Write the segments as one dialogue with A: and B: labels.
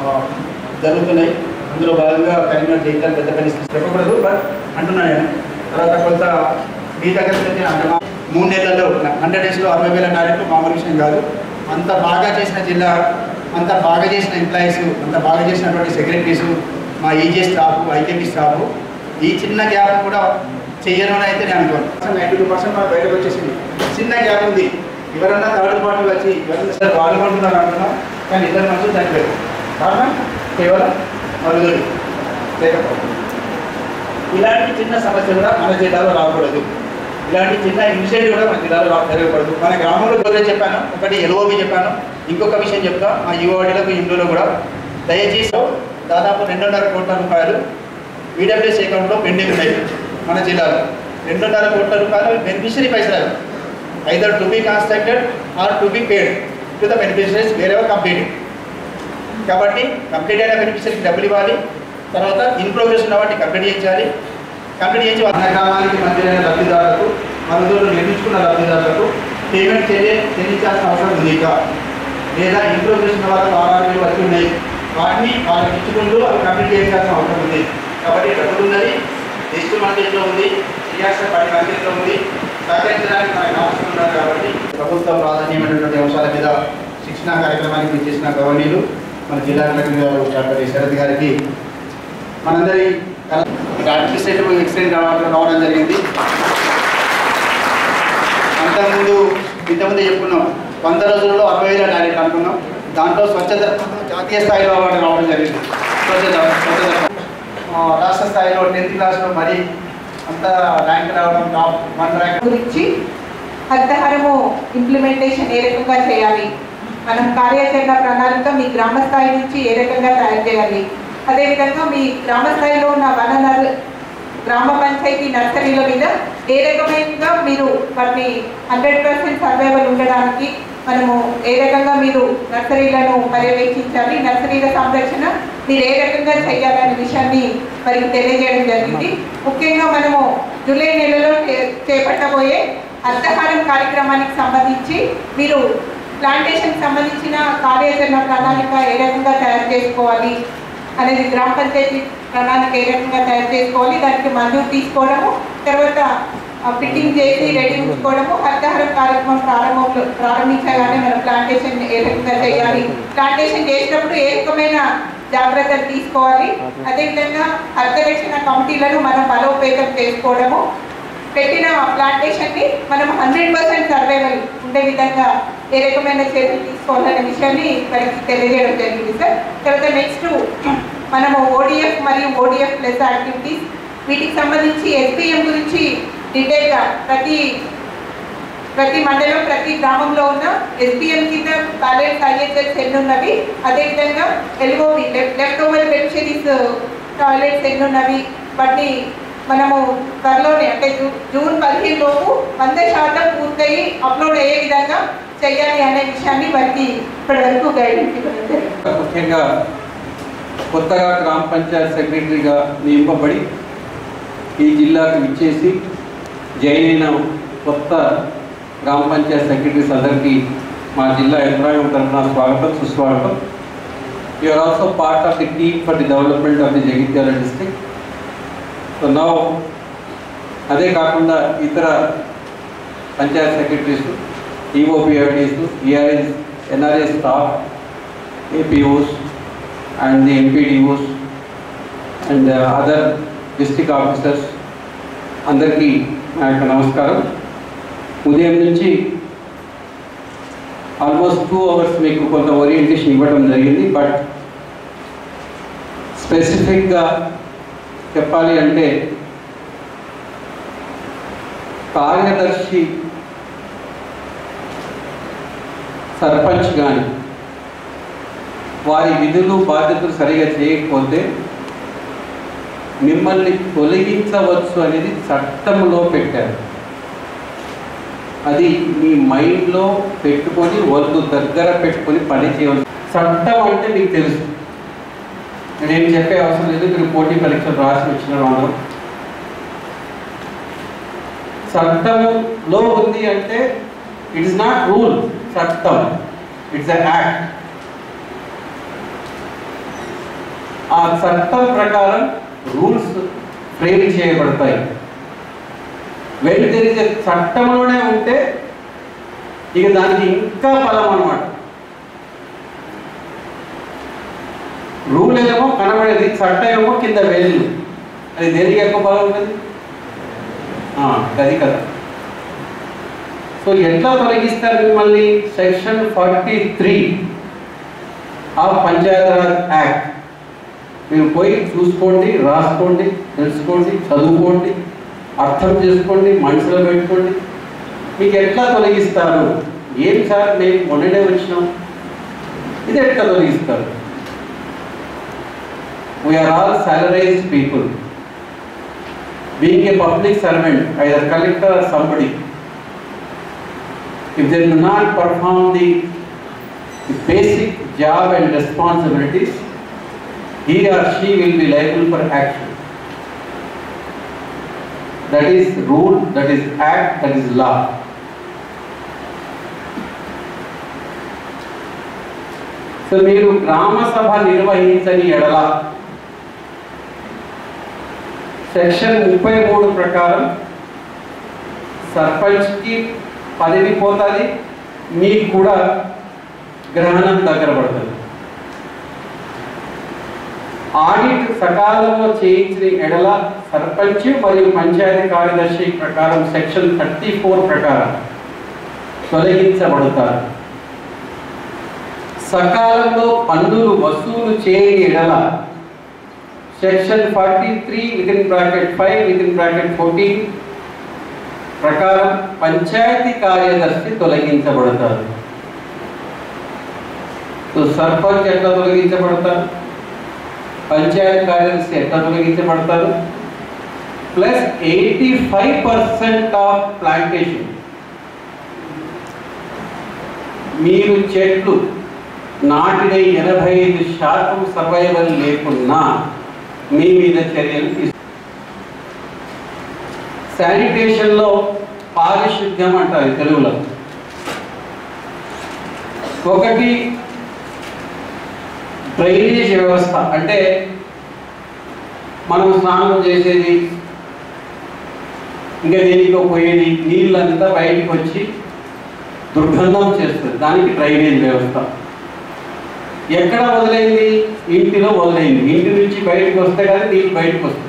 A: ఆ, జరుగుతున్నాయి అందులో భాగంగా కరీంనగర్ జైతాలు పెద్ద పని చెప్పకూడదు బట్ అంటున్నాను నేను తర్వాత కొంత మీ దగ్గర నుంచి అంటే మూడు నెలల్లో హండ్రెడ్ డేస్లో అరవై వేల టార్గెట్ మామూలు విషయం కాదు అంత బాగా చేసిన జిల్లా అంత బాగా చేసిన ఎంప్లాయీస్ అంత బాగా చేసినటువంటి సెక్రటరీస్ మా ఈజీ స్టాఫ్ ఐకేపీ స్టాఫ్ ఈ చిన్న గ్యాప్ కూడా చెయ్యను అని అయితే నేను అనుకోను నైంటీ టూ పర్సెంట్ మనకు బయటకు వచ్చేసింది చిన్న గ్యాప్ ఉంది ఎవరన్నా థర్డ్ పార్టీ వచ్చి ఎవరన్నా సార్ వాళ్ళు కొంటున్నారు అంటున్నాం కానీ ఇద్దరు మనుషులు చనిపోయారు కారణం కేవలం మరుగుదొడి లేకపోవడం ఇలాంటి చిన్న సమస్య కూడా మన జిల్లాలో రాకూడదు ఇలాంటి చిన్న ఇనిషియేటివ్ కూడా మన జిల్లాలో రా- జరగకూడదు మన గ్రామంలో గొర్రె చెప్పాను ఒకటి ఎల్ఓబి చెప్పాను ఇంకొక విషయం చెప్తా మా యువవాడిలకు హిందువులు కూడా దయచేసి దాదాపు రెండున్నర కోట్ల రూపాయలు ఈడబ్ల్యూఎస్ అకౌంట్లో పెండింగ్ ఉన్నాయి మన జిల్లాలో రెండున్నర కోట్ల రూపాయలు బెనిఫిషరీ పైసలు either to be constructed or to be paid to the beneficiaries వేరే కంప్లీట్ కాబట్టి కంప్లీట్ అయిన బెనిఫిషరీకి డబ్బులు ఇవ్వాలి తర్వాత ఇన్ ప్రోగ్రెస్ ఉన్న వాటిని కంప్లీట్ చేయించాలి కంప్లీట్ చేయించి మన గ్రామానికి మంత్రులైన లబ్ధిదారులకు మరుదూరు నిర్మించుకున్న లబ్ధిదారులకు పేమెంట్ చెల్లి చెల్లించాల్సిన అవసరం ఉంది ఇక లేదా ఇన్ ప్రోగ్రెస్ ఉన్న వాళ్ళకి ఆరు వచ్చి ఉన్నాయి వాటిని వాళ్ళకి ఇచ్చుకుంటూ అవి కంప్లీట్ చేయాల్సిన అవసరం ఉంది కాబట్టి డబ్బులు ఉన్నది డిజిటల్ మార్కెట్లో ఉంది రియాక్షన్ పార్టీ మార్కెట్లో ఉంది సహకరించడానికి మనకు అవసరం ఉన్నారు కాబట్టి ప్రభుత్వ ప్రాధాన్యమైనటువంటి అంశాల మీద శిక్షణ కార్యక్రమానికి చేసిన గవర్నీలు మన జిల్లా కలెక్టర్ గారు డాక్టర్ శరత్ గారికి మనందరి అడ్మినిస్ట్రేటివ్ ఎక్సలెంట్ అవార్డు రావడం జరిగింది అంతకుముందు ఇంతకుముందు చెప్పుకున్నాం వంద రోజుల్లో అరవై వేల టార్గెట్ అనుకున్నాం దాంట్లో స్వచ్ఛత జాతీయ స్థాయిలో అవార్డు రావడం జరిగింది స్వచ్ఛత స్వచ్ఛత ఆ, రాష్ట్ర స్థాయిలో టెన్త్ క్లాస్లో మరి అంత ర్యాంక్ రావడం టాప్ వన్ ర్యాంక్
B: గురించి హరితహారము ఇంప్లిమెంటేషన్ ఏ రకంగా చేయాలి మనం కార్యాచరణ ప్రణాళిక మీ గ్రామ స్థాయి నుంచి ఏ రకంగా తయారు చేయాలి అదేవిధంగా మీ గ్రామ స్థాయిలో ఉన్న వన నర్ గ్రామ పంచాయతీ నర్సరీల మీద ఏ రకమైనగా మీరు వాటిని హండ్రెడ్ పర్సెంట్ సర్వైవల్ ఉండడానికి మనము ఏ రకంగా మీరు నర్సరీలను పర్యవేక్షించాలి నర్సరీల సంరక్షణ మీరు ఏ రకంగా చేయాలనే విషయాన్ని వారికి తెలియజేయడం జరిగింది ముఖ్యంగా మనము జూలై నెలలో చే- చేపట్టబోయే అర్థహారం కార్యక్రమానికి సంబంధించి మీరు ప్లాంటేషన్ సంబంధించిన కార్యాచరణ ప్రణాళిక ఏ రకంగా తయారు చేసుకోవాలి అనేది గ్రామ పంచాయతీ ప్రణాళిక ఏ రకంగా తయారు చేసుకోవాలి దానికి మంజూరు తీసుకోవడము తర్వాత ఆ, ఫిట్టింగ్ చేసి రెడీ ఉంచుకోవడము హరితహారం కార్యక్రమం ప్రారంభంలో ప్రారంభించగానే మనం ప్లాంటేషన్ ఏ రకంగా చేయాలి ప్లాంటేషన్ చేసినప్పుడు ఏ రకమైన జాగ్రత్తలు తీసుకోవాలి అదేవిధంగా హరితరక్షణ కమిటీలను మనం బలోపేతం చేసుకోవడము పెట్టిన ప్లాంటేషన్ ని మనం హండ్రెడ్ పర్సెంట్ సర్వైవల్ ఉండే విధంగా ఏ రకమైన చర్యలు తీసుకోవాలనే విషయాన్ని వారికి తెలియజేయడం జరిగింది సార్ తర్వాత నెక్స్ట్ మనము ఓడిఎఫ్ మరియు ఓడిఎఫ్ ప్లస్ యాక్టివిటీస్ వీటికి సంబంధించి ఎస్పీఎం గురించి డీటెయిల్గా ప్రతి ప్రతి మండలం ప్రతి గ్రామంలో ఉన్న ఎస్పీఎం కింద బ్యాలెన్స్ ఐఎస్ఎస్ ఎన్ని ఉన్నవి అదేవిధంగా LOV left over beneficiaries toilets ఎన్ని ఉన్నవి వాటిని మనము త్వరలోనే అంటే జూ జూన్ పదిహేను లోపు వంద శాతం పూర్తయి అప్లోడ్ అయ్యే విధంగా చేయాలి అనే విషయాన్ని వారికి ఇప్పటి వరకు గైడెన్స్ ఇవ్వడం జరిగింది
C: ముఖ్యంగా కొత్తగా గ్రామ పంచాయత్ సెక్రటరీగా నియమింపబడి ఈ జిల్లాకు విచ్చేసి జాయిన్ అయిన కొత్త గ్రామ పంచాయత్ సెక్రటరీస్ అందరికీ మా జిల్లా యంత్రాంగం తరఫున స్వాగతం సుస్వాగతం you are also part of the team for the development of the Jagtial district so now అదే కాకుండా ఇతర panchayat secretaries EOPRDs ERS NRS staff APOs and the MPDOs and uh, other district officers అందరికీ నా యొక్క నమస్కారం ఉదయం నుంచి ఆల్మోస్ట్ టూ అవర్స్ మీకు కొంత ఓరియంటేషన్ ఇవ్వడం జరిగింది బట్ స్పెసిఫిక్గా చెప్పాలి అంటే కార్యదర్శి సర్పంచ్ కానీ వారి విధులు బాధ్యతలు సరిగా చేయకపోతే మిమ్మల్ని తొలగించవచ్చు అనేది చట్టంలో పెట్టారు అది మీ మైండ్లో పెట్టుకొని వద్దు దగ్గర పెట్టుకొని పని చేయవలసి చట్టం అంటే మీకు తెలుసు నేను చెప్పే అవసరం లేదు మీరు పోటీ పరీక్షలు రాసి వచ్చిన వాళ్ళు చట్టంలో ఉంది అంటే ఇట్ ఇస్ నాట్ రూల్ చట్టం ఇట్స్ అ యాక్ట్ ఆ చట్టం ప్రకారం రూల్స్ ఫ్రేమ్ చేయబడతాయి వెల్ తెలిసే చట్టంలోనే ఉంటే ఇక దానికి ఇంకా బలం అన్నమాట రూల్ ఏమో కనబడేది చట్టం ఏమో కింద వేలు అది దేనికి ఎక్కువ బలం ఉంటుంది ఆ, అది కదా సో ఎట్లా తొలగిస్తారు మిమ్మల్ని section forty three of Panchayati Raj act మీరు పోయి చూసుకోండి రాసుకోండి తెలుసుకోండి చదువుకోండి అర్థం చేసుకోండి మనసులో పెట్టుకోండి మీకు ఎట్లా తొలగిస్తారు ఏం సార్ మేము మొన్ననే వచ్చినాం ఇది ఎట్లా తొలగిస్తారు we're all salaried people being a public servant either collector or somebody if they do not perform the, the basic job and responsibilities, he or she will be liable for action. That is rule, that is act, that is law. So మీరు గ్రామ సభ నిర్వహించని ఎడల section ముప్పై మూడు ప్రకారం సర్పంచ్కి పదవి పోతుంది మీకు కూడా గ్రహణం దగ్గర పడుతుంది ఆడిట్ సకాలంలో చేయించిన ఎడల సర్పంచ్ మరియు పంచాయతీ కార్యదర్శి ప్రకారం సెక్షన్ థర్టీ ఫోర్ ప్రకారం తొలగించబడతారు సకాలంలో పన్నులు వసూలు చేయని ఎడల section forty three within bracket five within bracket fourteen ప్రకారం పంచాయతీ కార్యదర్శి తొలగించబడతారు సో సర్పంచ్ ఎట్లా తొలగించబడతారు పంచాయతీ కార్యదర్శి ఎట్లా తొలగించబడతారు plus eighty five percent of plantation మీరు చెట్లు నాటిన ఎనభై ఐదు శాతం సర్వైవల్ లేకున్నా మీ మీద చర్యలు తీసుకు శానిటేషన్లో పారిశుద్ధ్యం అంటారు తెలుగులో ఒకటి డ్రైనేజ్ వ్యవస్థ అంటే మనం స్నానం చేసేది ఇంకా దేనికో పోయేది నీళ్ళంతా బయటికి వచ్చి దుర్గంధం చేస్తుంది దానికి డ్రైనేజ్ వ్యవస్థ ఎక్కడ మొదలైంది ఇంటిలో మొదలైంది ఇంటి నుంచి బయటకు వస్తే కానీ నీళ్ళు బయటకు వస్తుంది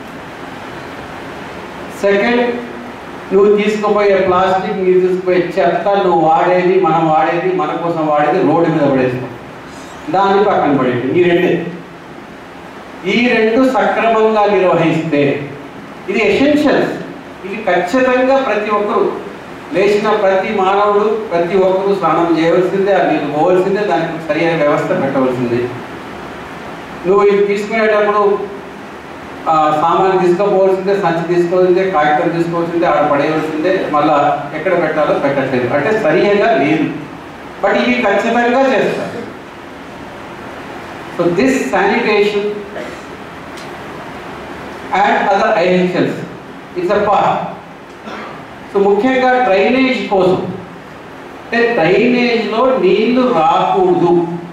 C: సెకండ్ నువ్వు తీసుకుపోయే ప్లాస్టిక్ నువ్వు తీసుకుపోయే చెత్త నువ్వు వాడేది మనం వాడేది మన కోసం వాడేది రోడ్డు మీద పడేస్తాం దాన్ని పక్కన పడేది ఈ రెండే ఈ రెండు సక్రమంగా నిర్వహిస్తే ఇది ఎసెన్షియల్స్ ఇది ఖచ్చితంగా ప్రతి ఒక్కరు లేచిన ప్రతి మానవుడు ప్రతి ఒక్కరు స్నానం చేయవలసిందే ఆ నీళ్ళు పోవలసిందే దానికి సరైన వ్యవస్థ పెట్టవలసిందే నువ్వు ఇది తీసుకునేటప్పుడు ఆ, సామాన్ తీసుకోపోవాల్సిందే సంచి తీసుకోవాల్సిందే కాగితం తీసుకోవాల్సిందే ఆడ పడేయవలసిందే మళ్ళా ఎక్కడ పెట్టాలో పెట్టట్లేదు అంటే సరిగా లేదు బట్ ఇవి ఖచ్చితంగా చేస్తారు so this sanitation and other essentials it's a part so ముఖ్యంగా డ్రైనేజ్ కోసం అంటే డ్రైనేజ్లో నీళ్లు రాకూడదు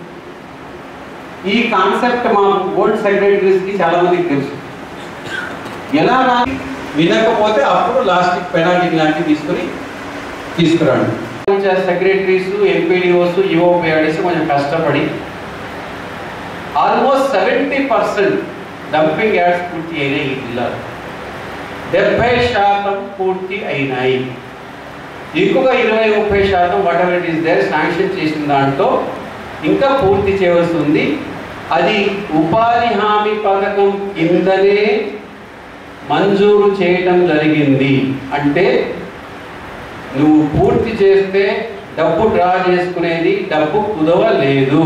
C: ఈ కాన్సెప్ట్ మా బోర్డ్ సెక్రటరీస్కి చాలా మందికి తెలుసు ఎలా రా వినకపోతే అప్పుడు లాస్ట్కి పెనాల్టీ లాంటివి తీసుకొని తీసుకురండి సెక్రటరీస్ ఎంపీడీఓస్ యువోపీఆర్డీస్ కొంచెం కష్టపడి almost seventy percent dumping yards పూర్తి అయినాయి ఈ జిల్లాలో డెబ్బై శాతం పూర్తి అయినాయి ఇంకొక ఇరవై ముప్పై శాతం whatever it is there sanction చేసిన దాంట్లో ఇంకా పూర్తి చేయవలసి ఉంది అది ఉపాధి హామీ పథకం కిందనే మంజూరు చేయటం జరిగింది అంటే నువ్వు పూర్తి చేస్తే డబ్బు డ్రా చేసుకునేది డబ్బు కుదవలేదు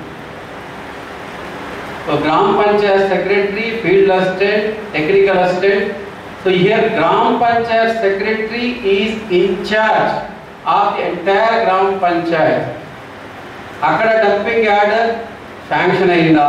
C: So Gram Panchayat Secretary, Field Assistant, Technical Assistant. So here Gram Panchayat Secretary is in charge of the entire Gram Panchayat. అక్కడ డంపింగ్ యార్డర్ శాంక్షన్ అయిందా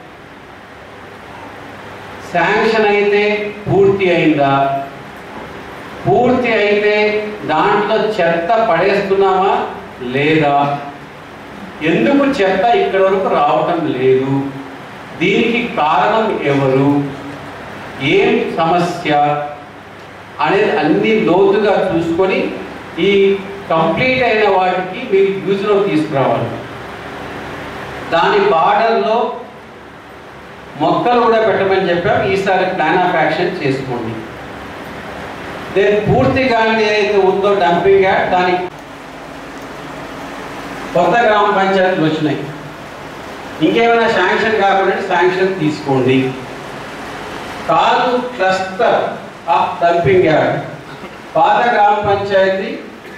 C: శాంక్షన్ అయితే పూర్తి అయిందా పూర్తి అయితే దాంట్లో చెత్త పడేస్తున్నామా లేదా ఎందుకు చెత్త ఇక్కడ వరకు రావటం లేదు దీనికి కారణం ఎవరు ఏం సమస్య అనేది అన్ని లోతుగా చూసుకొని ఈ కంప్లీట్ అయిన వాటికి మీరు యూజ్లో తీసుకురావాలి దాని బార్డర్లో మొక్కలు కూడా పెట్టమని చెప్పాం ఈసారి ప్లాన్ ఆఫ్ యాక్షన్ చేసుకోండి నేను పూర్తిగా ఏదైతే ఉందో డంపింగ్ యార్డ్ దానికి కొత్త గ్రామ పంచాయతీలు వచ్చినాయి ఇంకేమైనా శాంక్షన్ కాకుండా శాంక్షన్ తీసుకోండి కాదు క్లస్టర్ ఆఫ్ డంపింగ్ యార్డ్ పాత గ్రామ పంచాయతీ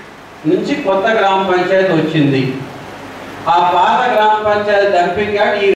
C: నుంచి కొత్త గ్రామ పంచాయతీ వచ్చింది ఆ పాత గ్రామ పంచాయతీ డంపింగ్ యార్డ్ ఈ